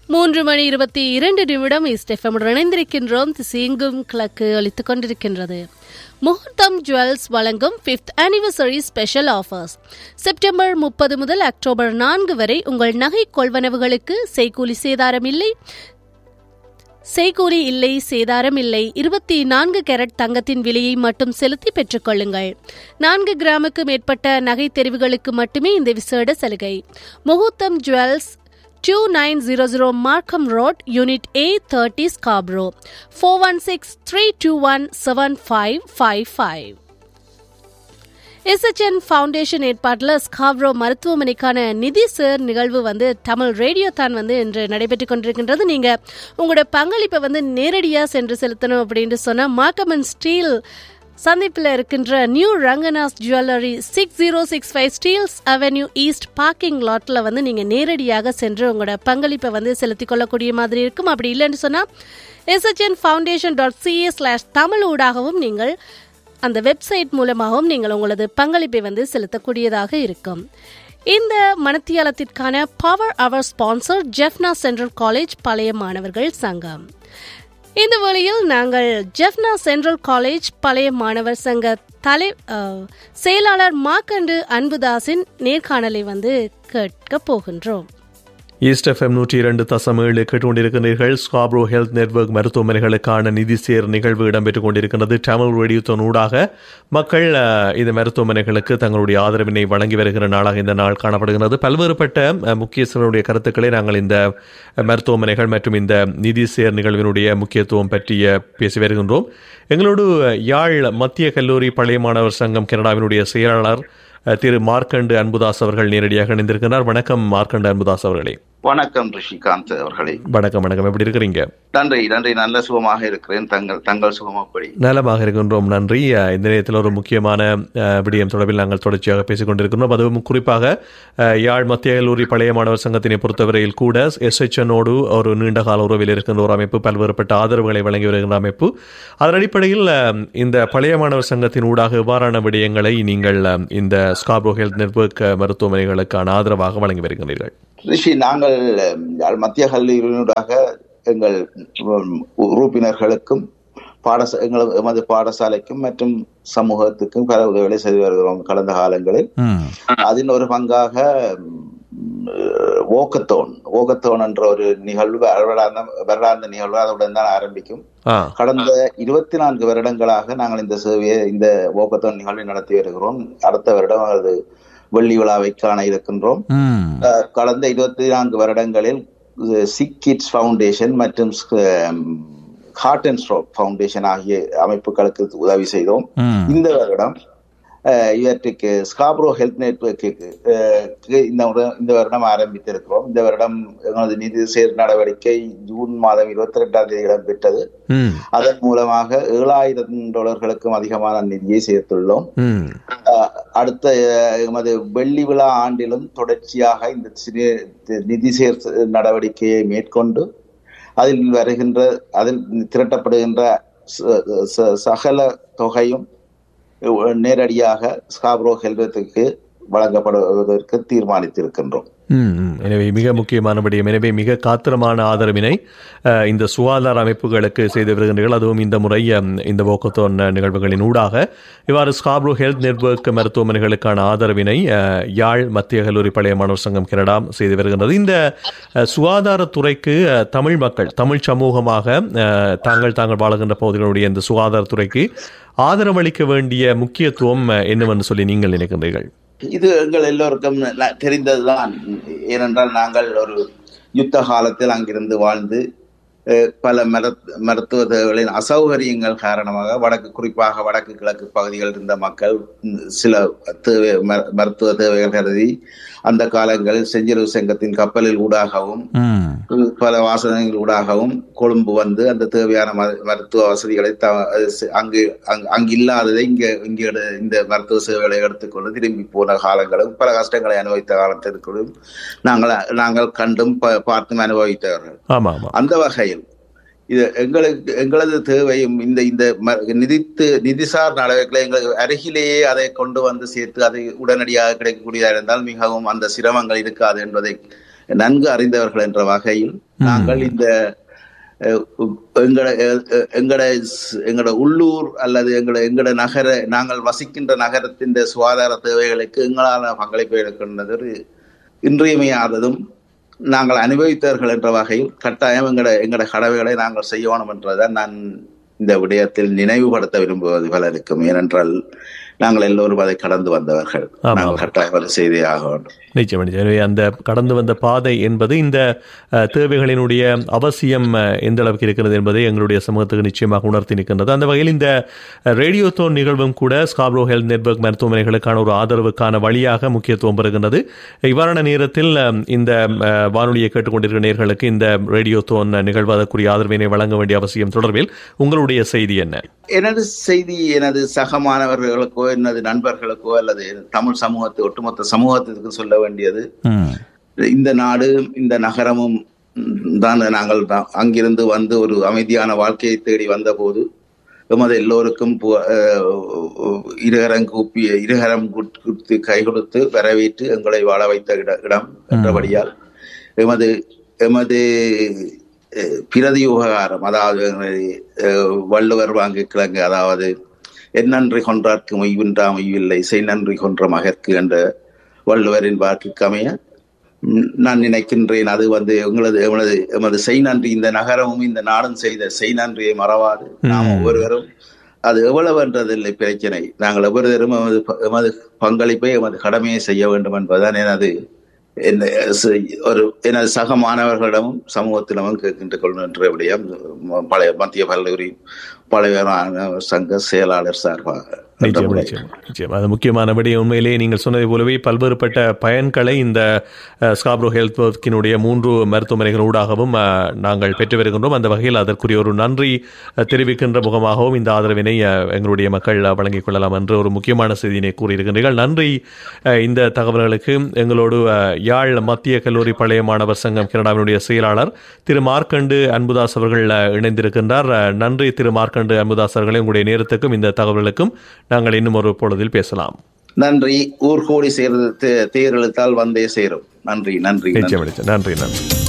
மூன்று மணி இருபத்தி இரண்டு நிமிடம் இஸ்டெஃபமுடன் இணைந்திருக்கின்றோம் திசையெங்கும் கிழக்கு ஒலித்துக் கொண்டிருக்கின்றது முகூர்த்தம் ஜுவல்ஸ் வழங்கும் fifth anniversary special offers September முப்பது முதல் அக்டோபர் நான்கு வரை உங்கள் நகை கொள்வனவுகளுக்கு செய்கூலி சேதாரம் இல்லை செய்கூலி இல்லை சேதாரம் இல்லை இருபத்தி நான்கு கேரட் தங்கத்தின் விலையை மட்டும் செலுத்தி பெற்றுக்கொள்ளுங்கள் நான்கு கிராமுக்கு மேற்பட்ட நகை தெரிவுகளுக்கு மட்டுமே இந்த விசேட சலுகை Muhurtham jewels two nine zero zero Markham road unit A thirty Scarborough four one six three two one seven five five five SHN foundation ஏற்பாட்டில் ஸ்காப்ரோ மருத்துவமனைக்கான நிதி சேர் நிகழ்வு வந்து தமிழ் ரேடியோ தான் வந்து இன்று நடைபெற்றுக் கொண்டிருக்கின்றது நீங்க உங்களோட பங்களிப்பை வந்து நேரடியாக சென்று செலுத்தணும் அப்படின்னு சொன்னால் மார்க்கமன் ஸ்டீல் சந்திப்பில் இருக்கின்ற new Ranganath's jewellery six zero six five Steeles avenue east parking lot வந்து நீங்கள் நேரடியாக சென்று உங்களோட பங்களிப்பை வந்து செலுத்திக் கொள்ளக்கூடிய மாதிரி இருக்கும் அப்படி இல்லைன்னு சொன்னால் SHN foundation dot CA slash Tamil ஊடாகவும் நீங்கள் அந்த வெப்சைட் மூலமாகவும் நீங்கள் உங்களது பங்களிப்பை வந்து செலுத்தக்கூடியதாக இருக்கும் இந்த மனத்தியாலத்திற்கான power hour sponsor Jaffna central college பழைய மாணவர்கள் சங்கம் இந்த வழியில் நாங்கள் ஜெஃப்னா சென்ட்ரல் காலேஜ் பழைய மாணவர் சங்க தலை செயலாளர் மாக்கண்டு அன்புதாஸின் நேர்காணலை வந்து கேட்க போகின்றோம் ஈஸ்ட் எஃப்எம் நூற்றி இரண்டு தசம் ஏழு கேட்டுக்கொண்டிருக்கிறீர்கள் ஸ்காப்ரோ ஹெல்த் நெட்வொர்க் மருத்துவமனைகளுக்கான நிதி சேர் நிகழ்வு இடம்பெற்றுக் கொண்டிருக்கின்றது தமிழ் ரேடியோத்தோன் ஊடாக மக்கள் இந்த மருத்துவமனைகளுக்கு தங்களுடைய ஆதரவினை வழங்கி வருகிற நாளாக இந்த நாள் காணப்படுகிறது பல்வேறுபட்ட முக்கியஸ்தர்களுடைய கருத்துக்களை நாங்கள் இந்த மருத்துவமனைகள் மற்றும் இந்த நிதி சேர் நிகழ்வினுடைய முக்கியத்துவம் பற்றிய பேசி வருகின்றோம் எங்களோடு யாழ் மத்திய கல்லூரி பழைய மாணவர் சங்கம் கனடாவினுடைய செயலாளர் திரு மார்க்கண்டு அன்புதாஸ் அவர்கள் நேரடியாக இணைந்திருக்கிறார் வணக்கம் மார்க்கண்டு அன்புதாஸ் அவர்களே வணக்கம் ரிஷிகாந்த் அவர்களே வணக்கம் வணக்கம் எப்படி இருக்கிறீங்க நன்றி நன்றி நல்ல சுகமாக இருக்கிறேன் தங்கள் தங்கள் சுகமப்படி நலமாக இருக்கின்றோம் நன்றி இந்த நேரத்தில் ஒரு முக்கியமான விடயம் தொடர்பில் நாங்கள் தொடர்ச்சியாக பேசிக் கொண்டிருக்கின்றோம் அதுவும் குறிப்பாக யாழ் மத்திய கல்லூரி பழைய மாணவர் சங்கத்தினை பொறுத்தவரையில் கூட எஸ்ஹெச்எனோடு ஒரு நீண்ட கால உறவில் இருக்கின்ற ஒரு அமைப்பு பல்வேறுபட்ட ஆதரவுகளை வழங்கி வருகின்ற அமைப்பு அதன் அடிப்படையில் இந்த பழைய மாணவர் சங்கத்தின் ஊடாக இவ்வாறான விடயங்களை நீங்கள் இந்த ஸ்காப்ரோ ஹெல்த் நெட்வொர்க் மருத்துவமனைகளுக்கான ஆதரவாக வழங்கி வருகிறீர்கள் ரிஷி நாங்கள் மத்திய கல்லூரியினூடாக எங்கள் உறுப்பினர்களுக்கும் பாடசா எங்கள் எமது பாடசாலைக்கும் மற்றும் சமூகத்துக்கும் பல உதவிகளை செய்து வருகிறோம் கடந்த காலங்களில் அதன் ஒரு பங்காக ஓக்கத்தோன் ஓக்கத்தோன் என்ற ஒரு நிகழ்வு வருடாந்த வருடாந்த நிகழ்வு அதனுடன் தான் ஆரம்பிக்கும் கடந்த இருபத்தி நான்கு வருடங்களாக நாங்கள் இந்த சேவையை இந்த ஓக்கத்தோன் நிகழ்வை நடத்தி வருகிறோம் அடுத்த வருடம் அது வெள்ளி விழாவை காண இருக்கின்றோம் கடந்த இருபத்தி நான்கு வருடங்களில் சிக் கிட்ஸ் ஃபவுண்டேஷன் மற்றும் ஹார்ட் அண்ட் ஸ்ட்ரோக் ஃபவுண்டேஷன் ஆகிய அமைப்புகளுக்கு உதவி செய்தோம் இந்த வருடம் இவற்றுக்கு ஸ்காப்ரோ ஹெல்த் நெட்வொர்க்கு இந்த இந்த வருடம் ஆரம்பித்திருக்கிறோம் இந்த வருடம் எங்களது நிதி சேர் நடவடிக்கை ஜூன் மாதம் இருபத்தி ரெண்டாம் தேதி இடம்பெற்றது அதன் மூலமாக ஏழாயிரம் டாலர்களுக்கும் அதிகமான நிதியை சேர்த்துள்ளோம் அடுத்த எமது வெள்ளி விழா ஆண்டிலும் தொடர்ச்சியாக இந்த நிதி சேர் நடவடிக்கையை மேற்கொண்டு அதில் வருகின்ற அதில் திரட்டப்படுகின்ற சகல தொகையும் நேரடியாக ஸ்காப்ரோ ஹெல்வத்துக்கு வழங்கப்படுவதற்கு தீர்மானித்திருக்கின்றோம் எனவே மிக முக்கியமான விடயம் எனவே மிக காத்திரமான ஆதரவினை இந்த சுகாதார அமைப்புகளுக்கு செய்து வருகின்றீர்கள் அதுவும் இந்த முறை இந்த போக்கத்தோன் நிகழ்வுகளின் ஊடாக இவ்வாறு ஸ்காப்ரோ ஹெல்த் நெட்வொர்க் மருத்துவமனைகளுக்கான ஆதரவினை யாழ் மத்திய கல்லூரி பழைய மாணவர் சங்கம் கனடா செய்து வருகின்றது இந்த சுகாதாரத்துறைக்கு தமிழ் மக்கள் தமிழ் சமூகமாக தாங்கள் தாங்கள் வாழுகின்ற பகுதிகளுடைய இந்த சுகாதாரத்துறைக்கு ஆதரவளிக்க வேண்டிய முக்கியத்துவம் என்னவென்று சொல்லி நீங்கள் நினைக்கின்றீர்கள் இது எங்கள் எல்லோருக்கும் தெரிந்ததுதான் ஏனென்றால் நாங்கள் ஒரு யுத்த காலத்தில் அங்கிருந்து வாழ்ந்து பல மருத்துவ தேவைகளின் அசௌகரியங்கள் காரணமாக வடக்கு குறிப்பாக வடக்கு கிழக்கு பகுதிகளில் இருந்த மக்கள் சில தேவை மருத்துவ தேவைகள் கருதி அந்த காலங்களில் செஞ்சிலுவு சங்கத்தின் கப்பலில் ஊடாகவும் பல வாசகங்கள் ஊடாகவும் கொழும்பு வந்து அந்த தேவையான மருத்துவ வசதிகளை அங்கு அங்கு இல்லாததை இங்க இங்க இந்த மருத்துவ சேவைகளை எடுத்துக்கொண்டு திரும்பி போன காலங்களும் பல கஷ்டங்களை அனுபவித்த காலத்திற்குள்ளும் நாங்கள் நாங்கள் கண்டும் பார்த்தும் அனுபவித்தவர்கள் அந்த வகையில் இது எங்களுக்கு எங்களது தேவையும் இந்த இந்த நிதித்து நிதிசார் நடவடிக்கைகளை எங்களுக்கு அருகிலேயே அதை கொண்டு வந்து சேர்த்து அதை உடனடியாக கிடைக்கக்கூடியதாக இருந்தால் மிகவும் அந்த சிரமங்கள் இருக்காது என்பதை நன்கு அறிந்தவர்கள் என்ற வகையில் நாங்கள் இந்த எங்கட எங்கட எங்கட உள்ளூர் அல்லது எங்கட எங்கட நகர நாங்கள் வசிக்கின்ற நகரத்தின் சுகாதார தேவைகளுக்கு எங்களான பங்களிப்பு எடுக்கின்றது இன்றியமையாததும் நாங்கள் அனுபவித்தவர்கள் என்ற வகையில் கட்டாயம் எங்கட எங்கட கடவைகளை நாங்கள் செய்யணும் என்றதான் நான் இந்த விடயத்தில் நினைவுபடுத்த விரும்புவது பலருக்கும் ஏனென்றால் நாங்கள் எல்லோரும் அதை கடந்து வந்தவர்கள் நாங்கள் கட்டாயம் செய்தே ஆக வேண்டும் நிச்சயம் எனவே அந்த கடந்து வந்த பாதை என்பது இந்த தேவைகளினுடைய அவசியம் எந்த அளவுக்கு இருக்கிறது என்பதை எங்களுடைய சமூகத்துக்கு நிச்சயமாக உணர்த்தி நிற்கின்றது அந்த வகையில் இந்த ரேடியோ தோன் நிகழ்வும் கூட ஸ்காப்ரோ ஹெல்த் நெட்வொர்க் மருத்துவமனைகளுக்கான ஒரு ஆதரவுக்கான வழியாக முக்கியத்துவம் பெறுகின்றது இவ்வாறான நேரத்தில் இந்த வானொலியை கேட்டுக்கொண்டிருக்கிற நேர்களுக்கு இந்த ரேடியோ தோன் நிகழ்வு அதற்குரிய ஆதரவினை வழங்க வேண்டிய அவசியம் தொடர்பில் உங்களுடைய செய்தி என்ன எனது செய்தி எனது சக மாணவர்களுக்கோ எனது நண்பர்களுக்கோ அல்லது தமிழ் சமூகத்தை ஒட்டுமொத்த சமூகத்திற்கு சொல்ல வேண்டியது இந்த நாடு இந்த நகரமும் தான் நாங்கள் அங்கிருந்து வந்து ஒரு அமைதியான வாழ்க்கையை தேடி வந்த போது எமது எல்லோருக்கும் இருகரம் கூப்பி இருகரம் கொடுத்து கை கொடுத்து வரவேற்று எங்களை வாழ வைத்த இடம் என்றபடியால் எமது எமது பிரதி உபகாரம் அதாவது வள்ளுவர் வாங்கி கிழங்கு அதாவது என்னன்றி கொன்றார்க்கு மொய்வின்றா மொய்வில்லை செய் நன்றி கொன்ற மகற்கு என்ற வள்ளுவரின் வாக்குக்கு அமைய நான் நினைக்கின்றேன் அது வந்து எங்களது எமது எமது செய் நன்றி இந்த நகரமும் இந்த நாடும் செய்த செய் நன்றியை மறவாது நாம் ஒவ்வொருவரும் அது எவ்வளவு என்றதில்லை பிரச்சனை நாங்கள் ஒவ்வொருவரும் எமது எமது பங்களிப்பை எமது கடமையை செய்ய வேண்டும் என்பதுதான் எனது ஒரு எனது சக மாணவர்களிடமும் சமூகத்திடமும் கேட்கின்ற கொள்கின்ற விடயம் பழைய மத்திய கல்லூரி பழைய சங்க செயலாளர் சார்பாக நிச்சயம் நிச்சயம் நிச்சயம் அது முக்கியமான விடயம் உண்மையிலேயே நீங்கள் சொன்னதை போலவே பல்வேறுபட்ட பயன்களை இந்த ஸ்காப்ரோ ஹெல்த் ஒர்க்கினுடைய மூன்று மருத்துவமனைகள் ஊடாகவும் நாங்கள் பெற்று வருகின்றோம் அந்த வகையில் அதற்குரிய ஒரு நன்றி தெரிவிக்கின்ற முகமாகவும் இந்த ஆதரவினை எங்களுடைய மக்கள் வழங்கிக் கொள்ளலாம் என்று ஒரு முக்கியமான செய்தியினை கூறியிருக்கின்றீர்கள் நன்றி இந்த தகவல்களுக்கு எங்களோடு யாழ் மத்திய கல்லூரி பழைய மாணவர் சங்கம் கனடாவினுடைய செயலாளர் திரு மார்க்கண்டு அன்புதாஸ் அவர்கள் இணைந்திருக்கின்றார் நன்றி திரு மார்க்கண்டு அன்புதாஸ் அவர்களே உங்களுடைய நேரத்துக்கும் இந்த தகவல்களுக்கும் நாங்கள் இன்னும் ஒரு பொழுதில் பேசலாம் நன்றி ஊர் கூடி சேர்ந்து தேர் இழுத்தால் வந்தே சேரும் நன்றி நன்றி நன்றி நன்றி